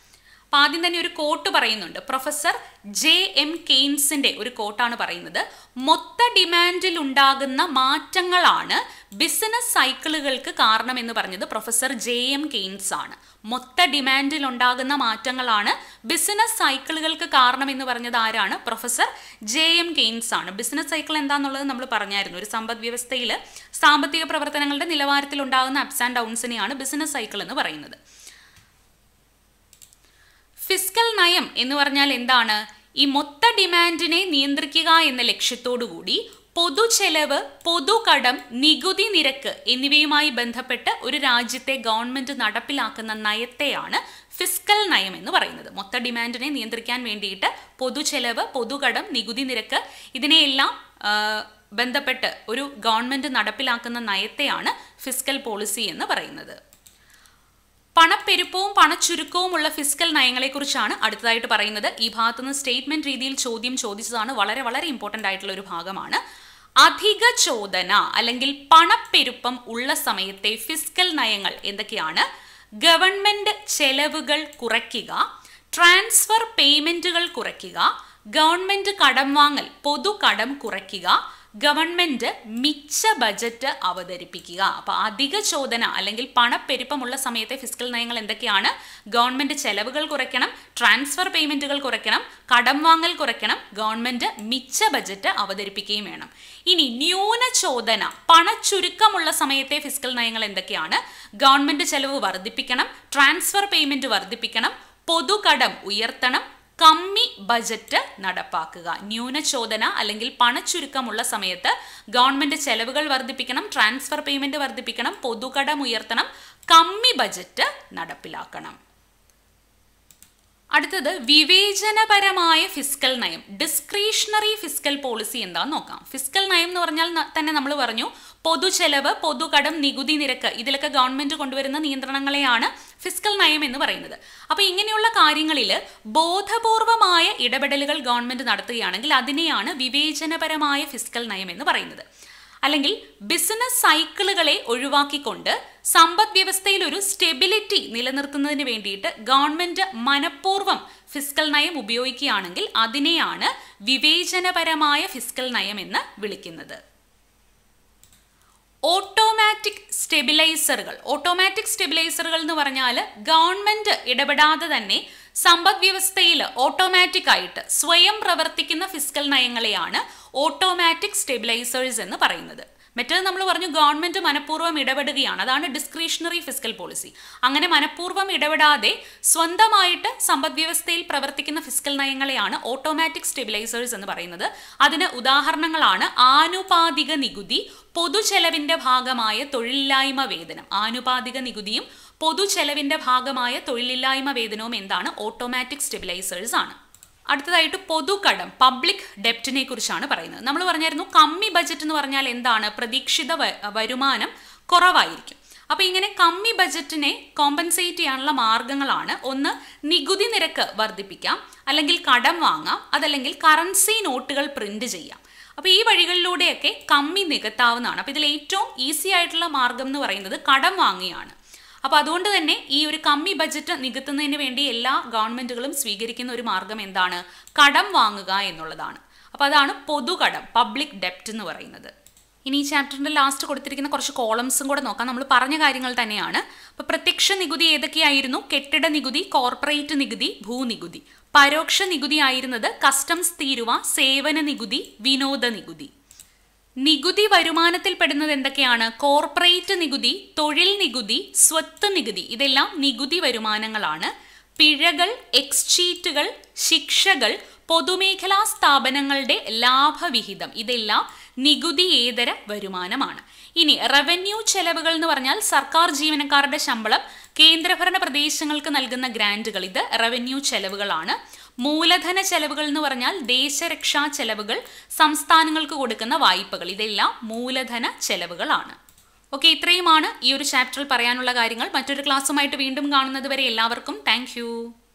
അപ്പൊ ആദ്യം തന്നെ ഒരു കോട്ട് പറയുന്നുണ്ട് പ്രൊഫസർ ജെ എം കെയ്ൻസിന്റെ ഒരു കോട്ടാണ് പറയുന്നത് മൊത്ത ഡിമാൻഡിൽ ഉണ്ടാകുന്ന മാറ്റങ്ങളാണ് ബിസിനസ് സൈക്കിളുകൾക്ക് കാരണമെന്ന് പറഞ്ഞത് പ്രൊഫസർ ജെ എം കെയ്ൻസ് ആണ് മൊത്ത ഡിമാൻഡിൽ ഉണ്ടാകുന്ന മാറ്റങ്ങളാണ് ബിസിനസ് സൈക്കിളുകൾക്ക് കാരണമെന്ന് പറഞ്ഞത് ആരാണ് പ്രൊഫസർ ജെ എം കെയ്ൻസ് ആണ് ബിസിനസ് സൈക്കിൾ എന്താണെന്നുള്ളത് നമ്മൾ പറഞ്ഞായിരുന്നു ഒരു സമ്പദ് വ്യവസ്ഥയിൽ സാമ്പത്തിക പ്രവർത്തനങ്ങളുടെ നിലവാരത്തിൽ ഉണ്ടാകുന്ന അപ്സ് ആൻഡ് ഡൗൺസിനെയാണ് ബിസിനസ് സൈക്കിൾ എന്ന് പറയുന്നത് ഫിസ്ക്കൽ നയം എന്ന് പറഞ്ഞാൽ എന്താണ് ഈ മൊത്ത ഡിമാൻഡിനെ നിയന്ത്രിക്കുക എന്ന ലക്ഷ്യത്തോടുകൂടി പൊതുചെലവ് പൊതുകടം നികുതി നിരക്ക് എന്നിവയുമായി ബന്ധപ്പെട്ട് ഒരു രാജ്യത്തെ ഗവൺമെന്റ് നടപ്പിലാക്കുന്ന നയത്തെയാണ് ഫിസ്ക്കൽ നയം എന്ന് പറയുന്നത് മൊത്ത ഡിമാൻഡിനെ നിയന്ത്രിക്കാൻ വേണ്ടിയിട്ട് പൊതുചെലവ് പൊതുകടം നികുതി നിരക്ക് ഇതിനെയെല്ലാം ആ, ബന്ധപ്പെട്ട് ഒരു ഗവൺമെന്റ് നടപ്പിലാക്കുന്ന നയത്തെയാണ് ഫിസ്ക്കൽ പോളിസി എന്ന് പറയുന്നത് പണപ്പെരുപ്പവും പണച്ചുരുക്കവുമുള്ള ഫിസ്ക്കൽ നയങ്ങളെക്കുറിച്ചാണ് അടുത്തതായിട്ട് പറയുന്നത് ഈ ഭാഗത്തുനിന്ന് സ്റ്റേറ്റ്മെന്റ് രീതിയിൽ ചോദ്യം ചോദിച്ചതാണ് വളരെ വളരെ ഇമ്പോർട്ടൻ്റ് ആയിട്ടുള്ള ഒരു ഭാഗമാണ് അധിക ചോദന അല്ലെങ്കിൽ പണപ്പെരുപ്പം ഉള്ള സമയത്തെ ഫിസ്ക്കൽ നയങ്ങൾ എന്തൊക്കെയാണ് ഗവൺമെന്റ് ചെലവുകൾ കുറയ്ക്കുക ട്രാൻസ്ഫർ പേയ്മെന്റുകൾ കുറയ്ക്കുക ഗവൺമെന്റ് കടം വാങ്ങൽ പൊതു കടം കുറയ്ക്കുക ഗവൺമെന്റ് മിച്ച ബജറ്റ് അവതരിപ്പിക്കുക അപ്പൊ അധിക ചോദന അല്ലെങ്കിൽ പണപ്പെരുപ്പമുള്ള സമയത്തെ ഫിസ്ക്കൽ നയങ്ങൾ എന്തൊക്കെയാണ് ഗവൺമെന്റ് ചെലവുകൾ കുറയ്ക്കണം ട്രാൻസ്ഫർ പേയ്മെന്റുകൾ കുറയ്ക്കണം കടം വാങ്ങൽ കുറയ്ക്കണം ഗവൺമെന്റ് മിച്ച ബജറ്റ് അവതരിപ്പിക്കുകയും വേണം ഇനി ന്യൂന ചോദന പണച്ചുരുക്കമുള്ള സമയത്തെ ഫിസ്ക്കൽ നയങ്ങൾ എന്തൊക്കെയാണ് ഗവൺമെന്റ് ചെലവ് വർദ്ധിപ്പിക്കണം ട്രാൻസ്ഫർ പേയ്മെന്റ് വർദ്ധിപ്പിക്കണം പൊതുകടം ഉയർത്തണം കമ്മി ബജറ്റ് നടപ്പാക്കുക ന്യൂനചോദന അല്ലെങ്കിൽ പണച്ചുരുക്കമുള്ള സമയത്ത് ഗവൺമെന്റ് ചെലവുകൾ വർദ്ധിപ്പിക്കണം ട്രാൻസ്ഫർ പേയ്മെന്റ് വർദ്ധിപ്പിക്കണം പൊതുകടം ഉയർത്തണം കമ്മി ബജറ്റ് നടപ്പിലാക്കണം അടുത്തത് വിവേചനപരമായ ഫിസ്ക്കൽ നയം ഡിസ്ക്രീഷണറി ഫിസ്ക്കൽ പോളിസി എന്താന്ന് നോക്കാം ഫിസ്ക്കൽ നയം എന്ന് പറഞ്ഞാൽ ന- തന്നെ നമ്മൾ പറഞ്ഞു പൊതുചെലവ് പൊതുകടം നികുതി നിരക്ക് ഇതിലൊക്കെ ഗവൺമെന്റ് കൊണ്ടുവരുന്ന നിയന്ത്രണങ്ങളെയാണ് ഫിസ്ക്കൽ നയം എന്ന് പറയുന്നത് അപ്പൊ ഇങ്ങനെയുള്ള കാര്യങ്ങളിൽ ബോധപൂർവമായ ഇടപെടലുകൾ ഗവൺമെന്റ് നടത്തുകയാണെങ്കിൽ അതിനെയാണ് വിവേചനപരമായ ഫിസ്ക്കൽ നയം എന്ന് പറയുന്നത് അല്ലെങ്കിൽ ബിസിനസ് സൈക്കിളുകളെ ഒഴിവാക്കിക്കൊണ്ട് സമ്പദ് വ്യവസ്ഥയിൽ ഒരു സ്റ്റെബിലിറ്റി നിലനിർത്തുന്നതിന് വേണ്ടിയിട്ട് ഗവൺമെന്റ് മനഃപൂർവ്വം ഫിസ്ക്കൽ നയം ഉപയോഗിക്കുകയാണെങ്കിൽ അതിനെയാണ് വിവേചനപരമായ ഫിസ്ക്കൽ നയം എന്ന് വിളിക്കുന്നത് ഓട്ടോമാറ്റിക് സ്റ്റെബിലൈസറുകൾ ഓട്ടോമാറ്റിക് സ്റ്റെബിലൈസറുകൾ എന്ന് പറഞ്ഞാൽ ഗവൺമെന്റ് ഇടപെടാതെ തന്നെ സമ്പദ് വ്യവസ്ഥയിൽ ഓട്ടോമാറ്റിക് ആയിട്ട് സ്വയം പ്രവർത്തിക്കുന്ന ഫിസ്ക്കൽ നയങ്ങളെയാണ് ഓട്ടോമാറ്റിക് സ്റ്റെബിലൈസേഴ്സ് എന്ന് പറയുന്നത് മറ്റേത് നമ്മൾ പറഞ്ഞു ഗവൺമെന്റ് മനഃപൂർവ്വം ഇടപെടുകയാണ് അതാണ് ഡിസ്ക്രിഷണറി ഫിസ്ക്കൽ പോളിസി അങ്ങനെ മനഃപൂർവ്വം ഇടപെടാതെ സ്വന്തമായിട്ട് സമ്പദ് വ്യവസ്ഥയിൽ പ്രവർത്തിക്കുന്ന ഫിസ്ക്കൽ നയങ്ങളെയാണ് ഓട്ടോമാറ്റിക് സ്റ്റെബിലൈസേഴ്സ് എന്ന് പറയുന്നത് അതിന് ഉദാഹരണങ്ങളാണ് ആനുപാതിക നികുതി പൊതുചെലവിന്റെ ഭാഗമായ തൊഴിലില്ലായ്മ വേതനം ആനുപാതിക നികുതിയും പൊതുചെലവിന്റെ ഭാഗമായ തൊഴിലില്ലായ്മ വേതനവും എന്താണ് ഓട്ടോമാറ്റിക് സ്റ്റെബിലൈസേഴ്സ് ആണ് അടുത്തതായിട്ട് പൊതുകടം പബ്ലിക് ഡെപ്റ്റിനെ കുറിച്ചാണ് പറയുന്നത് നമ്മൾ പറഞ്ഞായിരുന്നു കമ്മി ബജറ്റ് എന്ന് പറഞ്ഞാൽ എന്താണ് പ്രതീക്ഷിത വ- വരുമാനം കുറവായിരിക്കും അപ്പോൾ ഇങ്ങനെ കമ്മി ബജറ്റിനെ കോമ്പൻസേറ്റ് ചെയ്യാനുള്ള മാർഗങ്ങളാണ് ഒന്ന് നികുതി നിരക്ക് വർദ്ധിപ്പിക്കാം അല്ലെങ്കിൽ കടം വാങ്ങാം അതല്ലെങ്കിൽ കറൻസി നോട്ടുകൾ പ്രിന്റ് ചെയ്യാം അപ്പോൾ ഈ വഴികളിലൂടെയൊക്കെ കമ്മി നികത്താവുന്നതാണ് അപ്പോൾ ഇതിൽ ഏറ്റവും ഈസി ആയിട്ടുള്ള മാർഗം എന്ന് പറയുന്നത് കടം വാങ്ങിയാണ് അപ്പോൾ അതുകൊണ്ട് തന്നെ ഈ ഒരു കമ്മി ബജറ്റ് നികത്തുന്നതിന് വേണ്ടി എല്ലാ ഗവൺമെന്റുകളും സ്വീകരിക്കുന്ന ഒരു മാർഗം എന്താണ് കടം വാങ്ങുക എന്നുള്ളതാണ് അപ്പോൾ അതാണ് പൊതുകടം പബ്ലിക് ഡെപ്റ്റ് എന്ന് പറയുന്നത് ഇനി ഈ ചാപ്റ്ററിന്റെ ലാസ്റ്റ് കൊടുത്തിരിക്കുന്ന കുറച്ച് കോളംസും കൂടെ നോക്കാം നമ്മൾ പറഞ്ഞ കാര്യങ്ങൾ തന്നെയാണ് അപ്പോൾ പ്രത്യക്ഷ നികുതി ഏതൊക്കെയായിരുന്നു കെട്ടിട നികുതി കോർപ്പറേറ്റ് നികുതി ഭൂനികുതി പരോക്ഷ നികുതി ആയിരുന്നത് കസ്റ്റംസ് തീരുവ സേവന നികുതി വിനോദ നികുതി നികുതി വരുമാനത്തിൽ പെടുന്നത് എന്തൊക്കെയാണ് കോർപ്പറേറ്റ് നികുതി തൊഴിൽ നികുതി സ്വത്ത് നികുതി ഇതെല്ലാം നികുതി വരുമാനങ്ങളാണ് പിഴകൾ എക്സ്ചീറ്റുകൾ ശിക്ഷകൾ പൊതുമേഖലാ സ്ഥാപനങ്ങളുടെ ലാഭവിഹിതം ഇതെല്ലാം നികുതിയേതര വരുമാനമാണ് ഇനി റവന്യൂ ചെലവുകൾ എന്ന് പറഞ്ഞാൽ സർക്കാർ ജീവനക്കാരുടെ ശമ്പളം കേന്ദ്രഭരണ പ്രദേശങ്ങൾക്ക് നൽകുന്ന ഗ്രാന്റുകൾ ഇത് റവന്യൂ ചെലവുകളാണ് മൂലധന ചെലവുകൾ എന്ന് പറഞ്ഞാൽ ദേശരക്ഷാ ചെലവുകൾ സംസ്ഥാനങ്ങൾക്ക് കൊടുക്കുന്ന വായ്പകൾ ഇതെല്ലാം മൂലധന ചെലവുകളാണ് ഓക്കെ ഇത്രയുമാണ് ഈ ഒരു ചാപ്റ്ററിൽ പറയാനുള്ള കാര്യങ്ങൾ മറ്റൊരു ക്ലാസ്സുമായിട്ട് വീണ്ടും കാണുന്നത് വരെ എല്ലാവർക്കും താങ്ക്